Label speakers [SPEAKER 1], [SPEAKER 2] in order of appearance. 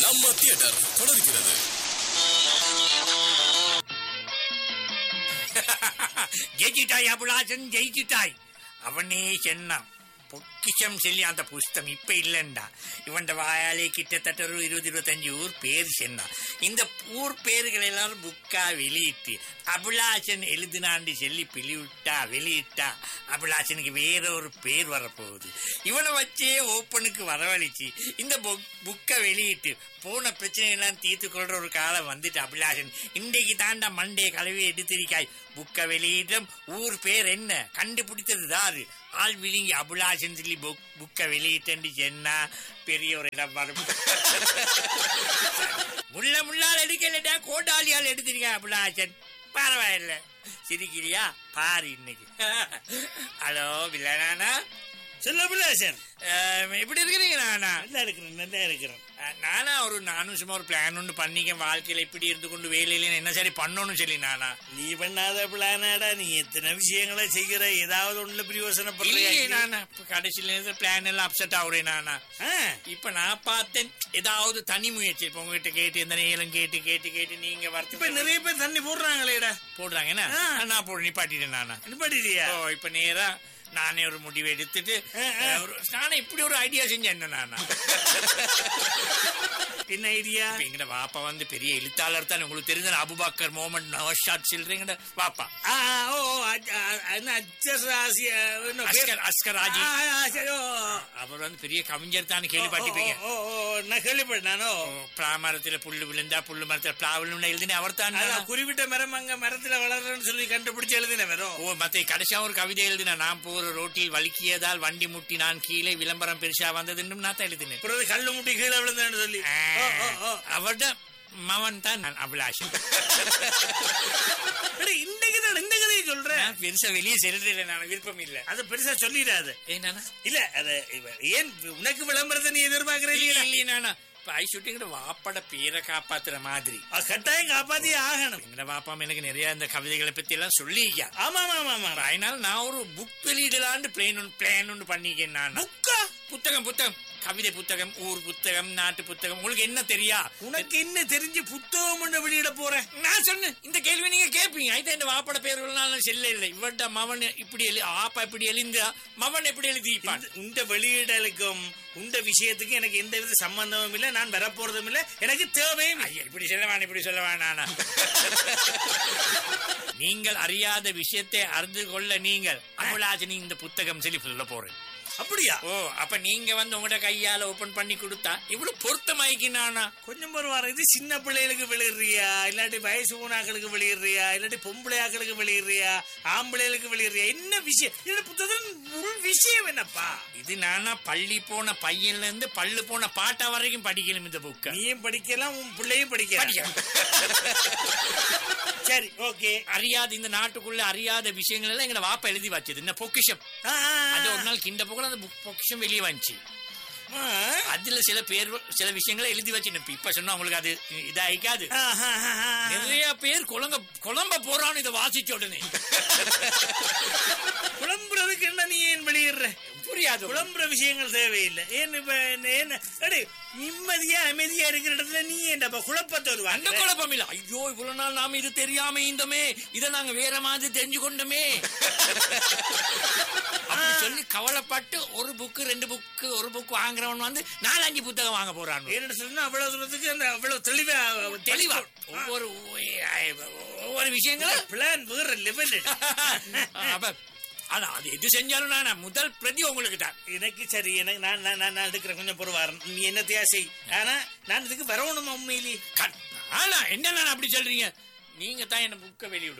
[SPEAKER 1] நம்ம தியேட்டர் தொடர்கிறது
[SPEAKER 2] ஜெயிச்சிட்டாய் அபுலாசன் ஜெயிச்சிட்டாய் அவனே சொன்னான் பொக்கிஷம் சொல்லி அந்த புஸ்தம் இப்ப இல்லண்டா இவன் வாயாலே கிட்டத்தட்ட ஒரு இருபது இருபத்தஞ்சு ஊர் பேர் சொன்னான் இந்த ஊர் பேர்கள் எல்லாரும் புக்கா வெளியிட்டு அபிலாஷன் எழுதினாண்டு சொல்லி பிழிவிட்டா வெளியிட்டா அபிலாஷனுக்கு வேற ஒரு பேர் வரப்போகுது இவனை வச்சே ஓப்பனுக்கு வரவழைச்சு இந்த புக்கை வெளியிட்டு போன பிரச்சனையெல்லாம் தீர்த்து கொள்ற ஒரு காலம் வந்துட்டு அபிலாஷன் இன்றைக்கு தாண்டா மண்டே கலவி எடுத்திருக்காய் புக்க வெளியிடம் ஊர் பேர் என்ன கண்டுபிடித்தது தாரு ஆள் விழுங்கி அபிலாஷன் சொல்லி புக்க வெளியிட்டு சொன்னா பெரிய ஒரு இடம் வரும் முள்ள முள்ளால் எடுக்கலடா கோட்டாளியால் எடுத்திருக்கேன் அபிலாஷன் பரவாயில்ல சிரிக்கிறியா பாரு இன்னைக்கு ஹலோ வில்லனானா
[SPEAKER 3] சொல்ல அபிலாஷன்
[SPEAKER 2] அஹ், எப்படி இருக்கிறீங்க நானா
[SPEAKER 3] நல்லா இருக்கிறேன் நல்லா இருக்கிறேன்
[SPEAKER 2] அஹ், நானா ஒரு நானும் சும்மா ஒரு பிளான் ஒன்று பண்ணிக்க வாழ்க்கையில இப்படி இருந்து கொண்டு வேலையில என்ன சரி பண்ணணும்னு சொல்லி நானா
[SPEAKER 3] நீ பண்ணாத பிளானாடா நீ எத்தனை விஷயங்களை செய்கிற ஏதாவது ஒண்ணுல
[SPEAKER 2] இல்லையே
[SPEAKER 3] பிரியோசனப்படுறியா
[SPEAKER 2] நானா இப்ப கடைசியில இருந்து பிளான் எல்லாம் அப்செட் ஆகுறேன் நானா
[SPEAKER 3] ஆ,
[SPEAKER 2] இப்ப நான் பார்த்தேன் ஏதாவது தனி முயற்சி இப்ப உங்ககிட்ட கேட்டு இந்த நேரம் கேட்டு கேட்டு கேட்டு நீங்க
[SPEAKER 3] இப்ப
[SPEAKER 2] வரத்து
[SPEAKER 3] நிறைய பேர் தண்ணி போடுறாங்களேடா
[SPEAKER 2] போடுறாங்க என்ன
[SPEAKER 3] ஆ.
[SPEAKER 2] நான் போடு நிப்பாட்டிட்டேன் நானா
[SPEAKER 3] நிப்பாட்டிட்டியா
[SPEAKER 2] ஓ இப்ப நேரா நானே ஒரு முடிவு எடுத்துட்டு
[SPEAKER 3] ஆ, ஆ.
[SPEAKER 2] அஹ், ஒரு- நானே இப்படி ஒரு ஐடியா செஞ்சேன் என்ன நானா
[SPEAKER 3] என்ன ஐடியா
[SPEAKER 2] இப்ப எங்கட வாப்பா வந்து பெரிய எழுத்தாளர் தான் உங்களுக்கு தெரிஞ்ச அபுபாக்கர் மோமன் நவஷாத் சில்றீங்கட வாப்பா
[SPEAKER 3] ஆ, ஆ, ஓ ஓ, அச்ச- ஆ, என்ன அச்சஸ் ராசி, ஆ, என்ன பேர்?
[SPEAKER 2] அஸ்கர் அஸ்கர் ராஜி
[SPEAKER 3] ஆ, ஆ, சரி, ஓ,
[SPEAKER 2] அவர் வந்து பெரிய கவிஞர் தான்
[SPEAKER 3] ஓ,
[SPEAKER 2] கேள்விப்பட்டிருப்பீங்க
[SPEAKER 3] ஓ, ஓ, ஓ, நான் கேள்விப்பட்டேன் நானோ
[SPEAKER 2] பிராமரத்துல புல்லு விழுந்தா புல்லு மரத்துல பிளாவில் எழுதின அவர் தான்
[SPEAKER 3] அதான் குறிப்பிட்ட மரம் அங்க மரத்துல வளர்றன்னு சொல்லி கண்டுபிடிச்சு எழுதின வரும்
[SPEAKER 2] ஓ மத்த கடைசியா ஒரு கவிதை எழுதின நான் போற ரோட்டில் வலிக்கியதால் வண்டி முட்டி நான் கீழே விளம்பரம் பெருசா வந்ததுன்னு நான் தான் எழுதினேன்
[SPEAKER 3] பிறகு கல்லு முட்டி கீழே விழுந்தேன்னு சொல்லி ஓ, ஓ, ஓ.
[SPEAKER 2] அவர்ட மவன் தான் நான் அபிலாஷன்
[SPEAKER 3] அட, இந்த கதை இந்த கதையை சொல்றேன்
[SPEAKER 2] நான் பெருசா வெளியே செல்றதில்லை நான் விருப்பம் இல்ல
[SPEAKER 3] அது பெருசா சொல்லிடாது
[SPEAKER 2] ஏன்னா
[SPEAKER 3] இல்ல அது இவ- ஏன் உனக்கு விளம்பரத்தை நீ எதிர்பார்க்கற இல்லையா
[SPEAKER 2] இல்லையா இப்ப ஐஷூட்டிங்கிற வாப்பட பேரை காப்பாத்துற மாதிரி
[SPEAKER 3] அது கட்டாயம் காப்பாத்தி ஆகணும்
[SPEAKER 2] எங்கட வாப்பாம எனக்கு நிறைய இந்த கவிதைகளை பத்தி எல்லாம் சொல்லியா
[SPEAKER 3] ஆமா ஆமா ஆமா
[SPEAKER 2] அதனால நான் ஒரு புக் வெளியிடலான்னு பிளான் பிளான் ஒன்று பண்ணிக்கேன் நான்
[SPEAKER 3] புக்கா
[SPEAKER 2] புத்தகம் புத்தகம் கவிதை புத்தகம் ஊர் புத்தகம் நாட்டு புத்தகம் உங்களுக்கு என்ன தெரியா
[SPEAKER 3] உனக்கு என்ன தெரிஞ்சு புத்தகம் ஒண்ணு வெளியிட போறேன்
[SPEAKER 2] நான் சொன்னேன் இந்த கேள்வி நீங்க கேட்பீங்க ஐதான் இந்த வாப்பட பேர் செல்ல இல்லை இவர்ட மவன் இப்படி எழு ஆப்பா இப்படி எழுந்தா மவன் எப்படி எழுதிப்பான்
[SPEAKER 3] இந்த- இந்த வெளியிடலுக்கும் இந்த விஷயத்துக்கு எனக்கு எந்த வித சம்பந்தமும் இல்ல நான் வரப்போறதும் இல்ல எனக்கு தேவையும் இல்லை.
[SPEAKER 2] ஐயா இப்படி சொல்ல வேணாம் இப்படி சொல்ல வேணானா நீங்கள் அறியாத விஷயத்தை அறிந்து கொள்ள நீங்கள் அமுலாஜினி இந்த புத்தகம் சொல்லி சொல்ல போறேன்
[SPEAKER 3] அப்படியா
[SPEAKER 2] ஓ அப்ப நீங்க வந்து உங்களோட கையால ஓபன் பண்ணி கொடுத்தா இவ்வளவு பொருத்தமாயிக்கினானா
[SPEAKER 3] கொஞ்சம் பரவாயில்ல இது சின்ன பிள்ளைகளுக்கு வெளியிடுறியா இல்லாட்டி வயசு ஊனாக்களுக்கு வெளியிடுறியா இல்லாட்டி பொம்பளையாக்களுக்கு வெளியிடுறியா ஆம்பளைகளுக்கு வெளியிடுறியா என்ன விஷயம் இந்த புத்தகம் முழு விஷயம் என்னப்பா
[SPEAKER 2] இது நானா பள்ளி போன பையன்ல இருந்து பல்லு போன பாட்டா வரைக்கும் படிக்கணும் இந்த புக்க
[SPEAKER 3] நீயும் படிக்கலாம் உன் பிள்ளையும் படிக்கலாம்
[SPEAKER 2] படிக்கணும்
[SPEAKER 3] சரி ஓகே
[SPEAKER 2] அறியாத இந்த நாட்டுக்குள்ள அறியாத விஷயங்கள் எல்லாம் எங்க வாப்பா எழுதி வச்சது இந்த பொக்கிஷம் அது ஒரு நாள் கிண்ட போகல அந்த புக் பொக்கிஷம் வெளியே வந்துச்சு அதுல சில பேர் சில விஷயங்களை எழுதி வச்சு இப்ப சொன்னா உங்களுக்கு அது இதாயிக்காது நிறைய பேர் குழம்ப குழம்ப போறான்னு இதை வாசிச்ச உடனே
[SPEAKER 3] குழம்புறதுக்கு என்ன நீ ஏன் வெளியிடுற
[SPEAKER 2] புரியாது
[SPEAKER 3] குழம்புற விஷயங்கள் தேவையில்லை ஏன் இப்ப என்ன- என்ன அடே, நிம்மதியா அமைதியா இருக்கிற இடத்துல நீ ஏன்டா குழப்பத்தை
[SPEAKER 2] அந்த
[SPEAKER 3] வருவாங்க
[SPEAKER 2] குழப்பம் இல்ல ஐயோ இவ்வளவு நாள் நாம இது தெரியாம இருந்தோமே இதை நாங்க வேற மாதிரி தெரிஞ்சு கொண்டோமே அப்படி சொல்லி கவலைப்பட்டு ஒரு புக்கு ரெண்டு புக்கு ஒரு புக் வாங்குறவன் வந்து நாலஞ்சு புத்தகம் வாங்க போறான்
[SPEAKER 3] ஏன்னு சொன்னா அவ்வளவு தூரத்துக்கு அந்த அவ்வளவு தெளிவா
[SPEAKER 2] தெளிவா ஒவ்வொரு ஒவ்வொரு விஷயங்களும்
[SPEAKER 3] பிளான் வேற லெவல்
[SPEAKER 2] அப்ப ஆனா அது எது செஞ்சாலும் நான் முதல் பிரதி உங்களுக்கு தான்
[SPEAKER 3] எனக்கு சரி எனக்கு நான் நான் நான் நான் எடுக்கிறேன் கொஞ்சம் பொறுவாரம் நீ என்னத்தையா செய் ஆனா நான் இதுக்கு வரணுமா உண்மையிலே
[SPEAKER 2] கண்- ஆனா என்ன நான் அப்படி சொல்றீங்க நீங்க தான் என்ன புக்க வெளியிடும்